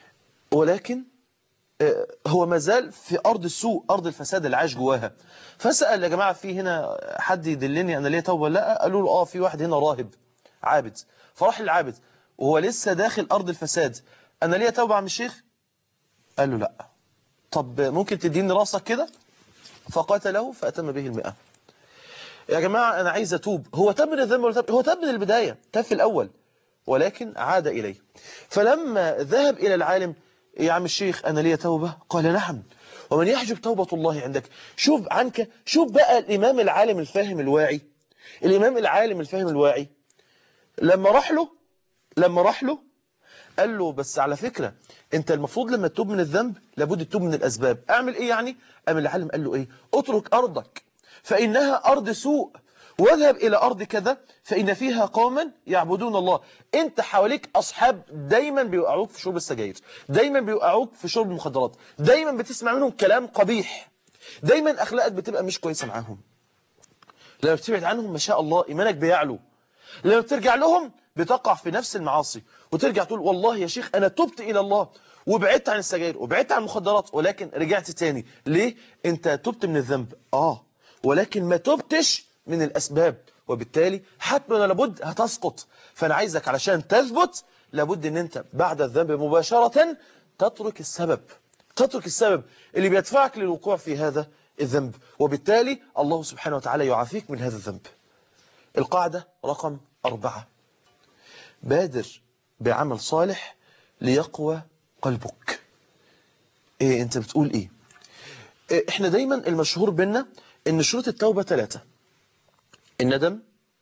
ولكن آه، هو مازال في أرض السوء أرض الفساد اللي عايش جواها فسأل يا جماعة في هنا حد يدلني أنا ليه توبة لا قالوا له آه في واحد هنا راهب عابد فراح للعابد وهو لسه داخل أرض الفساد أنا ليه توبة عم الشيخ قال له لا طب ممكن تديني راسك كده فقاتله فأتم به المئة يا جماعة أنا عايز أتوب هو تاب من الذنب ولا تاب هو تاب من البداية تاب في الأول ولكن عاد إليه فلما ذهب إلى العالم يا عم الشيخ أنا لي توبة قال نعم ومن يحجب توبة الله عندك شوف عنك شوف بقى الإمام العالم الفاهم الواعي الإمام العالم الفاهم الواعي لما راح له لما راح له قال له بس على فكرة انت المفروض لما تتوب من الذنب لابد تتوب من الأسباب اعمل ايه يعني قام العالم قال له ايه اترك أرضك فإنها أرض سوء واذهب إلى أرض كذا فإن فيها قوما يعبدون الله أنت حواليك أصحاب دايما بيوقعوك في شرب السجاير دايما بيوقعوك في شرب المخدرات دايما بتسمع منهم كلام قبيح دايما أخلاقك بتبقى مش كويسة معاهم لما بتبعد عنهم ما شاء الله إيمانك بيعلو لما بترجع لهم بتقع في نفس المعاصي وترجع تقول والله يا شيخ أنا تبت إلى الله وبعدت عن السجاير وبعدت عن المخدرات ولكن رجعت تاني ليه؟ أنت تبت من الذنب آه ولكن ما تبتش من الأسباب وبالتالي حتما لابد هتسقط فأنا عايزك علشان تثبت لابد أن أنت بعد الذنب مباشرة تترك السبب تترك السبب اللي بيدفعك للوقوع في هذا الذنب وبالتالي الله سبحانه وتعالى يعافيك من هذا الذنب القاعدة رقم أربعة بادر بعمل صالح ليقوى قلبك إيه أنت بتقول إيه إيه إحنا دايما المشهور بينا إن شروط التوبة ثلاثة الندم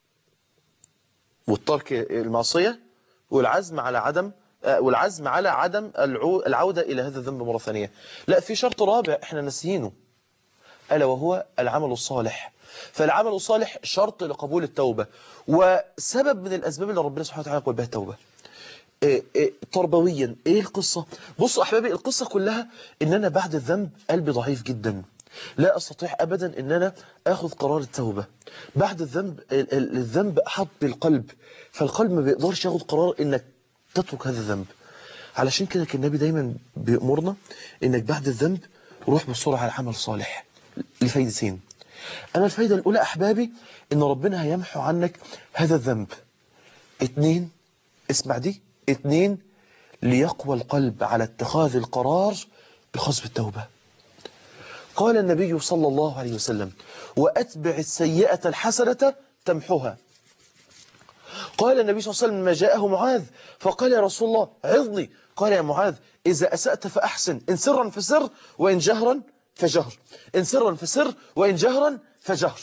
والترك المعصية والعزم على عدم والعزم على عدم العودة إلى هذا الذنب مرة ثانية لا في شرط رابع احنا نسيينه ألا وهو العمل الصالح فالعمل الصالح شرط لقبول التوبة وسبب من الأسباب اللي ربنا سبحانه وتعالى يقول بها التوبة إيه إيه تربويا ايه القصة بصوا احبابي القصة كلها ان انا بعد الذنب قلبي ضعيف جدا لا استطيع ابدا ان انا اخذ قرار التوبة بعد الذنب الذنب حط بالقلب فالقلب ما بيقدرش ياخذ قرار انك تترك هذا الذنب علشان كده كان النبي دايما بيأمرنا انك بعد الذنب روح بسرعة على العمل الصالح لفايدتين انا الفايدة الاولى احبابي ان ربنا هيمحو عنك هذا الذنب اتنين اسمع دي اتنين ليقوى القلب على اتخاذ القرار بخصب التوبة قال النبي صلى الله عليه وسلم وأتبع السيئة الحسنة تمحها قال النبي صلى الله عليه وسلم ما جاءه معاذ فقال يا رسول الله عظني قال يا معاذ إذا أسأت فأحسن إن سرا فسر وإن جهرا فجهر إن سرا فسر وإن جهرا فجهر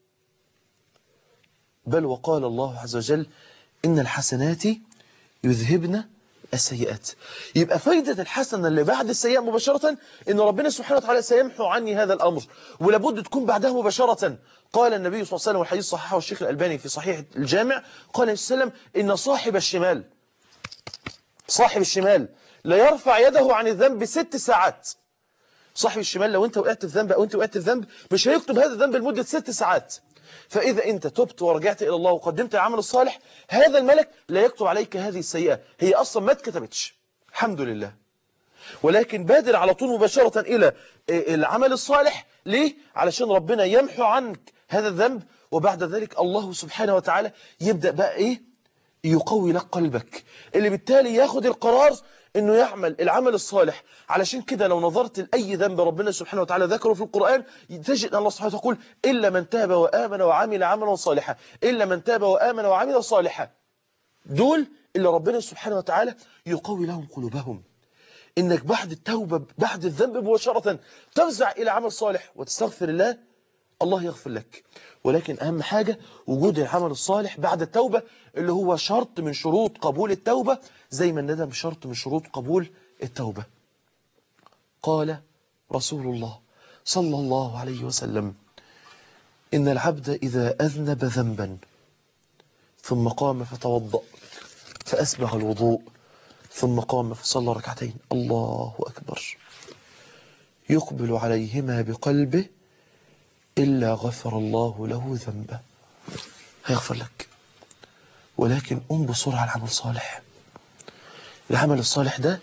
بل وقال الله عز وجل إن الحسنات يذهبن السيئات يبقى فايدة الحسنة اللي بعد السيئة مباشرة إن ربنا سبحانه وتعالى سيمحو عني هذا الأمر ولابد تكون بعدها مباشرة قال النبي صلى الله عليه وسلم والحديث صححه الشيخ الألباني في صحيح الجامع قال صلى الله عليه وسلم إن صاحب الشمال صاحب الشمال لا يرفع يده عن الذنب ست ساعات صاحب الشمال لو انت وقعت في ذنب او انت وقعت في ذنب مش هيكتب هذا الذنب لمدة ست ساعات فإذا أنت تبت ورجعت إلى الله وقدمت العمل الصالح هذا الملك لا يكتب عليك هذه السيئة هي أصلا ما اتكتبتش الحمد لله ولكن بادر على طول مباشرة إلى العمل الصالح ليه؟ علشان ربنا يمحو عنك هذا الذنب وبعد ذلك الله سبحانه وتعالى يبدأ بقى إيه؟ يقوي لك قلبك اللي بالتالي ياخد القرار انه يعمل العمل الصالح علشان كده لو نظرت لأي ذنب ربنا سبحانه وتعالى ذكره في القرآن تجد أن الله سبحانه وتعالى يقول إلا من تاب وآمن وعمل عملا صالحا إلا من تاب وآمن وعمل صالحا دول اللي ربنا سبحانه وتعالى يقوي لهم قلوبهم إنك بعد التوبة بعد الذنب مباشرة ترجع إلى عمل صالح وتستغفر الله الله يغفر لك ولكن أهم حاجة وجود العمل الصالح بعد التوبة اللي هو شرط من شروط قبول التوبة زي ما الندم شرط من شروط قبول التوبة قال رسول الله صلى الله عليه وسلم إن العبد إذا أذنب ذنبا ثم قام فتوضأ فأسبغ الوضوء ثم قام فصلى ركعتين الله أكبر يقبل عليهما بقلبه إلا غفر الله له ذنبه هيغفر لك ولكن قم بسرعة العمل الصالح العمل الصالح ده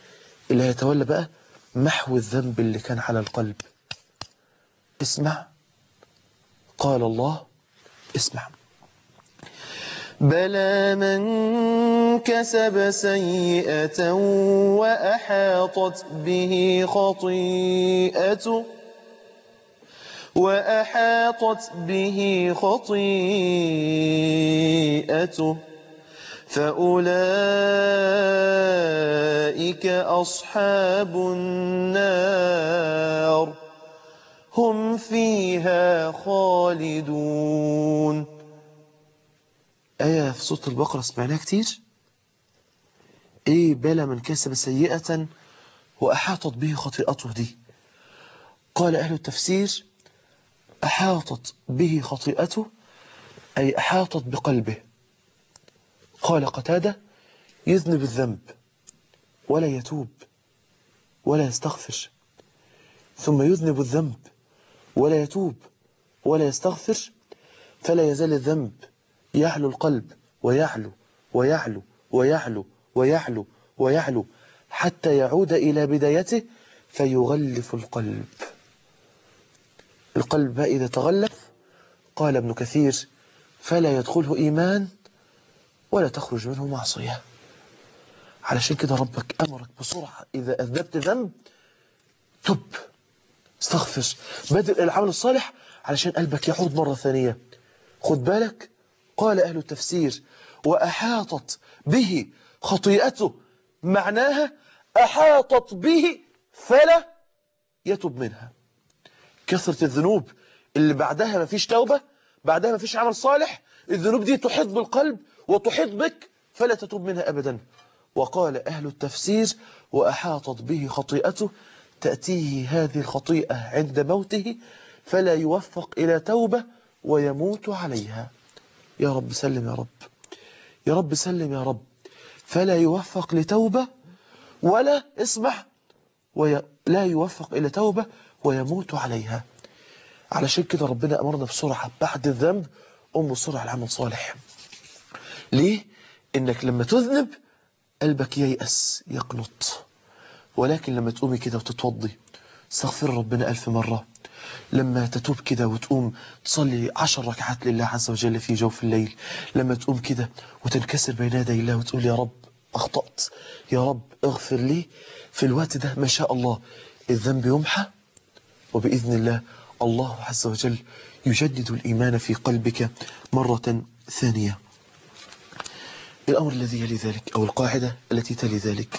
اللي هيتولى بقى محو الذنب اللي كان على القلب اسمع قال الله اسمع بلى من كسب سيئة وأحاطت به خطيئته وأحاطت به خطيئته فأولئك أصحاب النار هم فيها خالدون آية في سورة البقرة سمعناها كتير إيه بلى من كسب سيئة وأحاطت به خطيئته دي قال أهل التفسير أحاطت به خطيئته أي أحاطت بقلبه قال قتادة يذنب الذنب ولا يتوب ولا يستغفر ثم يذنب الذنب ولا يتوب ولا يستغفر فلا يزال الذنب يعلو القلب ويعلو ويعلو ويعلو ويعلو ويعلو حتى يعود إلى بدايته فيغلف القلب القلب بقى إذا تغلف قال ابن كثير فلا يدخله إيمان ولا تخرج منه معصية علشان كده ربك أمرك بسرعة إذا أذنبت ذنب تب استغفر بدل العمل الصالح علشان قلبك يعود مرة ثانية خد بالك قال أهل التفسير وأحاطت به خطيئته معناها أحاطت به فلا يتب منها كثرة الذنوب اللي بعدها ما فيش توبة بعدها ما فيش عمل صالح الذنوب دي تحيط بالقلب وتحيط بك فلا تتوب منها أبدا وقال أهل التفسير وأحاطت به خطيئته تأتيه هذه الخطيئة عند موته فلا يوفق إلى توبة ويموت عليها يا رب سلم يا رب يا رب سلم يا رب فلا يوفق لتوبة ولا اسمع وي... لا يوفق إلى توبة ويموت عليها علشان كده ربنا أمرنا بسرعة بعد الذنب قم بسرعة العمل صالح ليه؟ إنك لما تذنب قلبك ييأس يقنط ولكن لما تقومي كده وتتوضي استغفر ربنا ألف مرة لما تتوب كده وتقوم تصلي عشر ركعات لله عز وجل في جوف الليل لما تقوم كده وتنكسر بين يدي الله وتقول يا رب أخطأت يا رب اغفر لي في الوقت ده ما شاء الله الذنب يمحى وبإذن الله الله عز وجل يجدد الإيمان في قلبك مرة ثانية الأمر الذي يلي ذلك أو القاعدة التي تلي ذلك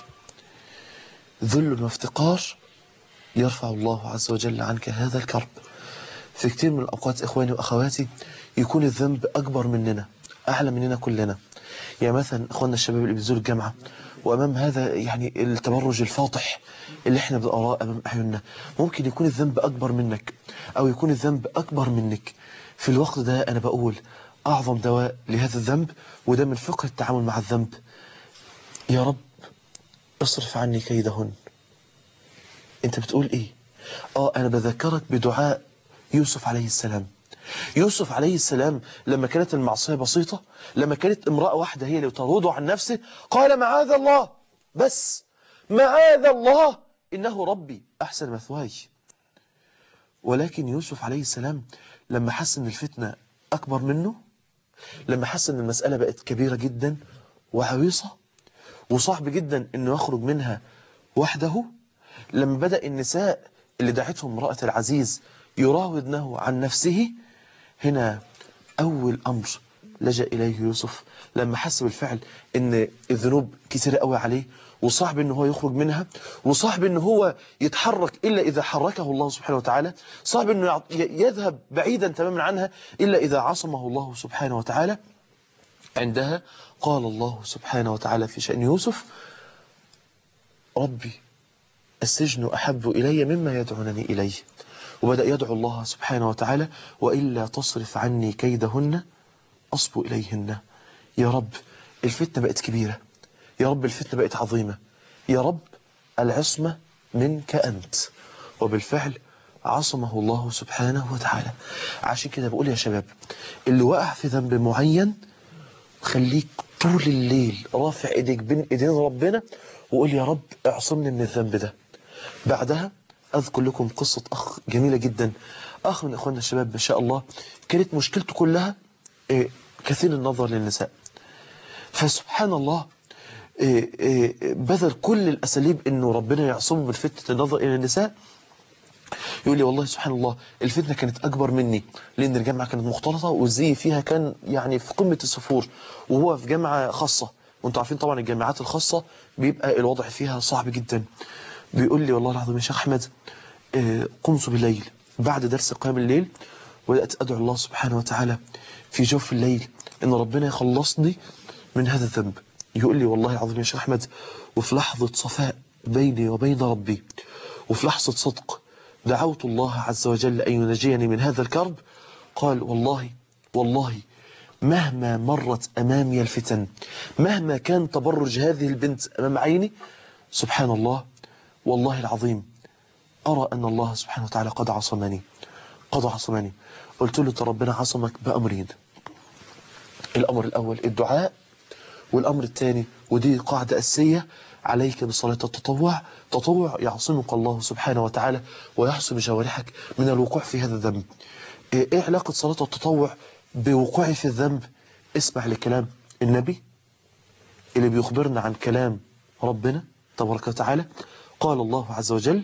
ذل وافتقار يرفع الله عز وجل عنك هذا الكرب في كثير من الأوقات إخواني وأخواتي يكون الذنب أكبر مننا أعلى مننا كلنا يعني مثلا إخواننا الشباب اللي بيزوروا الجامعة وأمام هذا يعني التبرج الفاطح اللي احنا بنقراه أمام أعيننا ممكن يكون الذنب أكبر منك أو يكون الذنب أكبر منك في الوقت ده أنا بقول أعظم دواء لهذا الذنب وده من فقه التعامل مع الذنب يا رب اصرف عني كيدهن انت بتقول ايه اه انا بذكرك بدعاء يوسف عليه السلام يوسف عليه السلام لما كانت المعصية بسيطة لما كانت امرأة واحدة هي اللي تروض عن نفسه قال معاذ الله بس معاذ الله إنه ربي أحسن مثواي ولكن يوسف عليه السلام لما حس أن الفتنة أكبر منه لما حس أن المسألة بقت كبيرة جدا وعويصة وصعب جدا أنه يخرج منها وحده لما بدأ النساء اللي دعتهم امرأة العزيز يراودنه عن نفسه هنا أول أمر لجأ إليه يوسف لما حس بالفعل أن الذنوب كثيرة قوي عليه وصعب أنه هو يخرج منها وصعب أنه هو يتحرك إلا إذا حركه الله سبحانه وتعالى صعب أنه يذهب بعيدا تماما عنها إلا إذا عصمه الله سبحانه وتعالى عندها قال الله سبحانه وتعالى في شأن يوسف ربي السجن أحب إلي مما يدعونني إليه وبدأ يدعو الله سبحانه وتعالى وإلا تصرف عني كيدهن أصب إليهن يا رب الفتنة بقت كبيرة يا رب الفتنة بقت عظيمة يا رب العصمة منك أنت وبالفعل عصمه الله سبحانه وتعالى عشان كده بقول يا شباب اللي وقع في ذنب معين خليك طول الليل رافع ايديك بين ايدين ربنا وقول يا رب اعصمني من الذنب ده بعدها اذكر لكم قصة اخ جميلة جدا اخ من اخواننا الشباب ما شاء الله كانت مشكلته كلها إيه، كثير النظر للنساء فسبحان الله إيه، إيه، بذل كل الاساليب انه ربنا يعصمه من فتنة النظر الى النساء يقول لي والله سبحان الله الفتنة كانت أكبر مني لأن الجامعة كانت مختلطة والزي فيها كان يعني في قمة الصفور وهو في جامعة خاصة وانتوا عارفين طبعا الجامعات الخاصة بيبقى الوضع فيها صعب جدا بيقول لي والله العظيم يا شيخ أحمد آه، قمت بالليل بعد درس قيام الليل وبدأت أدعو الله سبحانه وتعالى في جوف الليل إن ربنا يخلصني من هذا الذنب يقول لي والله العظيم يا شيخ أحمد وفي لحظة صفاء بيني وبين ربي وفي لحظة صدق دعوت الله عز وجل أن ينجيني من هذا الكرب قال والله والله مهما مرت أمامي الفتن مهما كان تبرج هذه البنت أمام عيني سبحان الله والله العظيم أرى أن الله سبحانه وتعالى قد عصمني قد عصمني قلت له "ترى ربنا عصمك بأمرين الأمر الأول الدعاء والأمر الثاني ودي قاعدة أساسية عليك بصلاة التطوع تطوع يعصمك الله سبحانه وتعالى ويحسم جوارحك من الوقوع في هذا الذنب إيه إيه علاقة صلاة التطوع بوقوعي في الذنب اسمع لكلام النبي اللي بيخبرنا عن كلام ربنا تبارك وتعالى قال الله عز وجل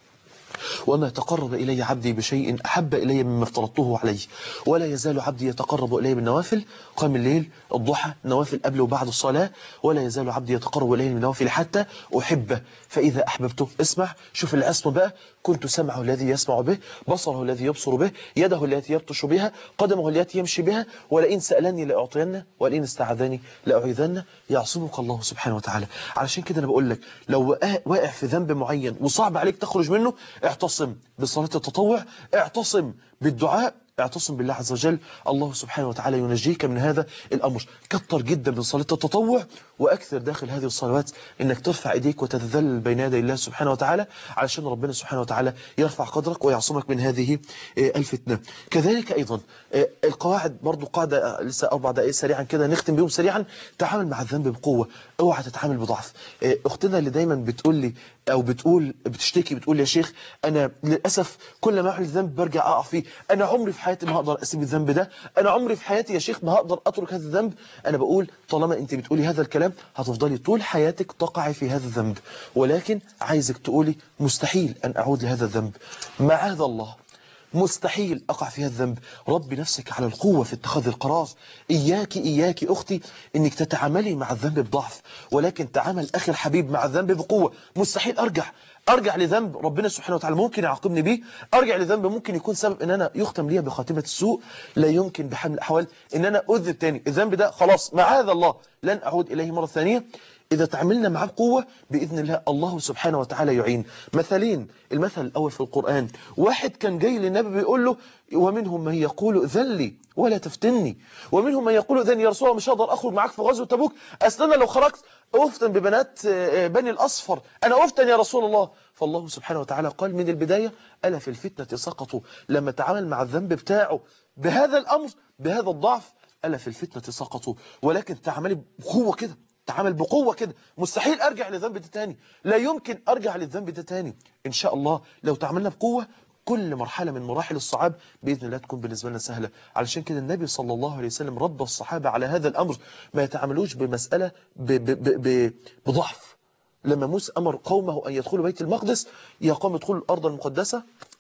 وما تقرب إلي عبدي بشيء أحب إلي مما افترضته عليه ولا يزال عبدي يتقرب إلي بالنوافل قام الليل الضحى نوافل قبل وبعد الصلاة ولا يزال عبدي يتقرب إلي بالنوافل حتى أحبه فإذا أحببته اسمع شوف الأسم بقى كنت سمعه الذي يسمع به بصره الذي يبصر به يده التي يبطش بها قدمه التي يمشي بها ولئن سألني لأعطينه ولئن استعاذني لأعيذنه يعصمك الله سبحانه وتعالى علشان كده أنا بقول لك لو واقع- واقع في ذنب معين وصعب عليك تخرج منه اعتصم بصلاة التطوع اعتصم بالدعاء اعتصم بالله عز وجل الله سبحانه وتعالى ينجيك من هذا الأمر كتر جدا من صلاة التطوع وأكثر داخل هذه الصلوات إنك ترفع إيديك وتتذلل بين يدي الله سبحانه وتعالى علشان ربنا سبحانه وتعالى يرفع قدرك ويعصمك من هذه آه، الفتنة كذلك أيضا آه، القواعد برضو قاعدة آه، لسه أربع دقائق سريعا كده نختم بيهم سريعا تعامل مع الذنب بقوة اوعى تتعامل بضعف آه، أختنا اللي دايما بتقول لي أو بتقول بتشتكي بتقول يا شيخ أنا للأسف كل ما أعمل ذنب برجع أقع فيه أنا عمري في حياتي ما هقدر أسيب الذنب ده أنا عمري في حياتي يا شيخ ما هقدر أترك هذا الذنب أنا بقول طالما أنت بتقولي هذا الكلام هتفضلي طول حياتك تقعي في هذا الذنب ولكن عايزك تقولي مستحيل أن أعود لهذا الذنب معاذ الله مستحيل أقع في هذا الذنب ربي نفسك على القوة في اتخاذ القرار إياك إياك أختي أنك تتعاملي مع الذنب بضعف ولكن تعامل أخي الحبيب مع الذنب بقوة مستحيل أرجع أرجع لذنب ربنا سبحانه وتعالى ممكن يعاقبني بيه أرجع لذنب ممكن يكون سبب أن أنا يختم لي بخاتمة السوء لا يمكن بحمل الأحوال أن أنا أذنب تاني الذنب ده خلاص معاذ الله لن أعود إليه مرة ثانية إذا تعاملنا معاه بقوة بإذن الله الله سبحانه وتعالى يعين مثلين المثل الأول في القرآن واحد كان جاي للنبي بيقول له ومنهم من يقول ذلي ولا تفتني ومنهم من يقول ذني يا رسول الله مش هقدر أخرج معاك في غزوة تبوك أصل أنا لو خرجت أفتن ببنات آه، بني الأصفر أنا أفتن يا رسول الله فالله سبحانه وتعالى قال من البداية ألا في الفتنة سقطوا لما تعامل مع الذنب بتاعه بهذا الأمر بهذا الضعف ألا في الفتنة سقطوا ولكن تعاملي بقوة كده تعامل بقوة كده مستحيل أرجع للذنب ده تاني لا يمكن أرجع للذنب ده تاني إن شاء الله لو تعاملنا بقوة كل مرحلة من مراحل الصعاب بإذن الله تكون بالنسبة لنا سهلة علشان كده النبي صلى الله عليه وسلم رب الصحابة على هذا الأمر ما يتعاملوش بمسألة ب ب ب ب بضعف لما موسى أمر قومه أن يدخلوا بيت المقدس يا قوم ادخلوا الأرض المقدسة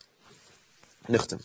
نختم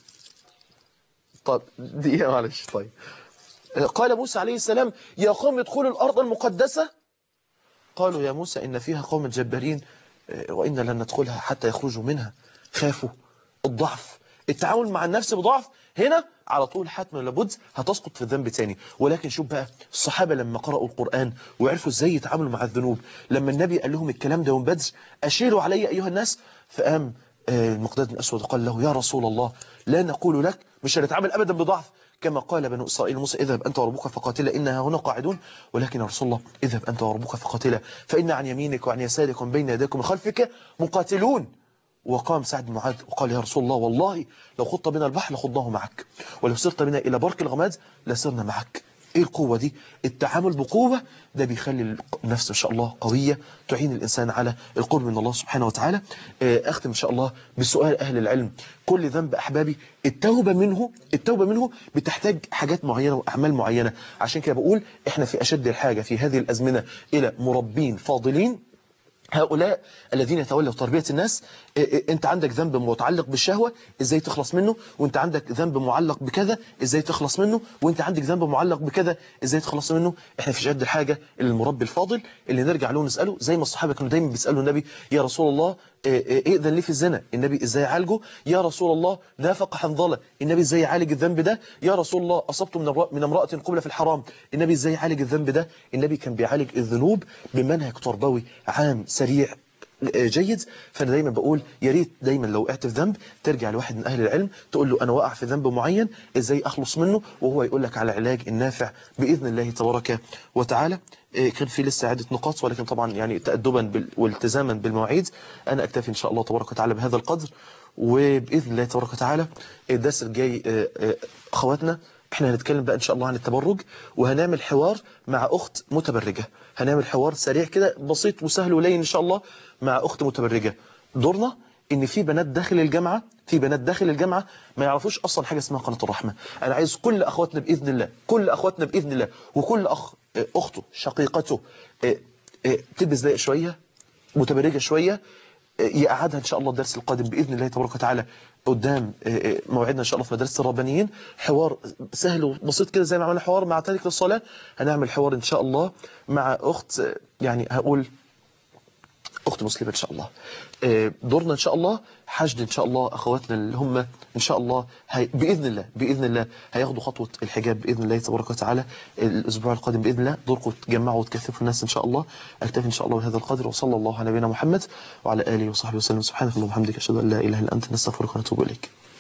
طيب دقيقة معلش طيب قال موسى عليه السلام يا قوم ادخلوا الأرض المقدسة قالوا يا موسى إن فيها قوم جبارين آه، وإن لن ندخلها حتى يخرجوا منها خافوا الضعف التعامل مع النفس بضعف هنا على طول حتما لابد هتسقط في الذنب تاني ولكن شوف بقى الصحابة لما قرأوا القرآن وعرفوا ازاي يتعاملوا مع الذنوب لما النبي قال لهم الكلام ده يوم بدر أشيروا علي أيها الناس فقام آه، المقداد بن أسود قال له يا رسول الله لا نقول لك مش هنتعامل أبدا بضعف كما قال بنو إسرائيل موسى اذهب أنت وربك فقاتلا إنها هنا قاعدون ولكن يا رسول الله اذهب أنت وربك فقاتلا فإن عن يمينك وعن يسارك ومن بين يديك ومن خلفك مقاتلون وقام سعد بن معاذ وقال يا رسول الله والله لو خضت بنا البحر لخضناه معك ولو سرت بنا إلى برك الغماد لسرنا معك ايه القوة دي التعامل بقوة ده بيخلي النفس ان شاء الله قوية تعين الانسان على القرب من الله سبحانه وتعالى اختم ان شاء الله بسؤال اهل العلم كل ذنب احبابي التوبة منه التوبة منه بتحتاج حاجات معينة واعمال معينة عشان كده بقول احنا في اشد الحاجة في هذه الازمنة الى مربين فاضلين هؤلاء الذين يتولوا تربية الناس انت عندك ذنب متعلق بالشهوة ازاي تخلص منه وانت عندك ذنب معلق بكذا ازاي تخلص منه وانت عندك ذنب معلق بكذا ازاي تخلص منه احنا في جد الحاجة المربي الفاضل اللي نرجع له نسأله زي ما الصحابة كانوا دايما بيسألوا النبي يا رسول الله ائذن لي في الزنا النبي ازاي يعالجه يا رسول الله نافق حنظلة النبي ازاي يعالج الذنب ده يا رسول الله اصبت من من امرأة قبلة في الحرام النبي ازاي يعالج الذنب ده النبي كان بيعالج الذنوب بمنهج تربوي عام سريع جيد فانا دايما بقول يا ريت دايما لو وقعت في ذنب ترجع لواحد من اهل العلم تقول له انا واقع في ذنب معين ازاي اخلص منه وهو يقول لك على العلاج النافع باذن الله تبارك وتعالى كان في لسه عدة نقاط ولكن طبعا يعني تأدبا والتزاما بالمواعيد أنا أكتفي إن شاء الله تبارك وتعالى بهذا القدر وبإذن الله تبارك وتعالى الدرس الجاي أخواتنا احنا هنتكلم بقى ان شاء الله عن التبرج وهنعمل حوار مع اخت متبرجة هنعمل حوار سريع كده بسيط وسهل ولين ان شاء الله مع اخت متبرجة دورنا ان في بنات داخل الجامعة في بنات داخل الجامعة ما يعرفوش اصلا حاجة اسمها قناة الرحمة انا عايز كل اخواتنا باذن الله كل اخواتنا باذن الله وكل اخ اخته شقيقته تلبس ضيق شوية متبرجة شوية يقعدها ان شاء الله الدرس القادم باذن الله تبارك وتعالى قدام موعدنا ان شاء الله في مدرسه الربانيين حوار سهل وبسيط كده زي ما عملنا حوار مع تارك للصلاه هنعمل حوار ان شاء الله مع اخت يعني هقول اخت مسلمه ان شاء الله دورنا ان شاء الله حشد ان شاء الله اخواتنا اللي هم ان شاء الله هي باذن الله باذن الله هياخدوا خطوه الحجاب باذن الله تبارك وتعالى الاسبوع القادم باذن الله دوركم تجمعوا وتكثفوا الناس ان شاء الله اكتفي ان شاء الله بهذا القدر وصلى الله على نبينا محمد وعلى اله وصحبه وسلم سبحانك اللهم وبحمدك اشهد ان لا اله الا انت نستغفرك ونتوب اليك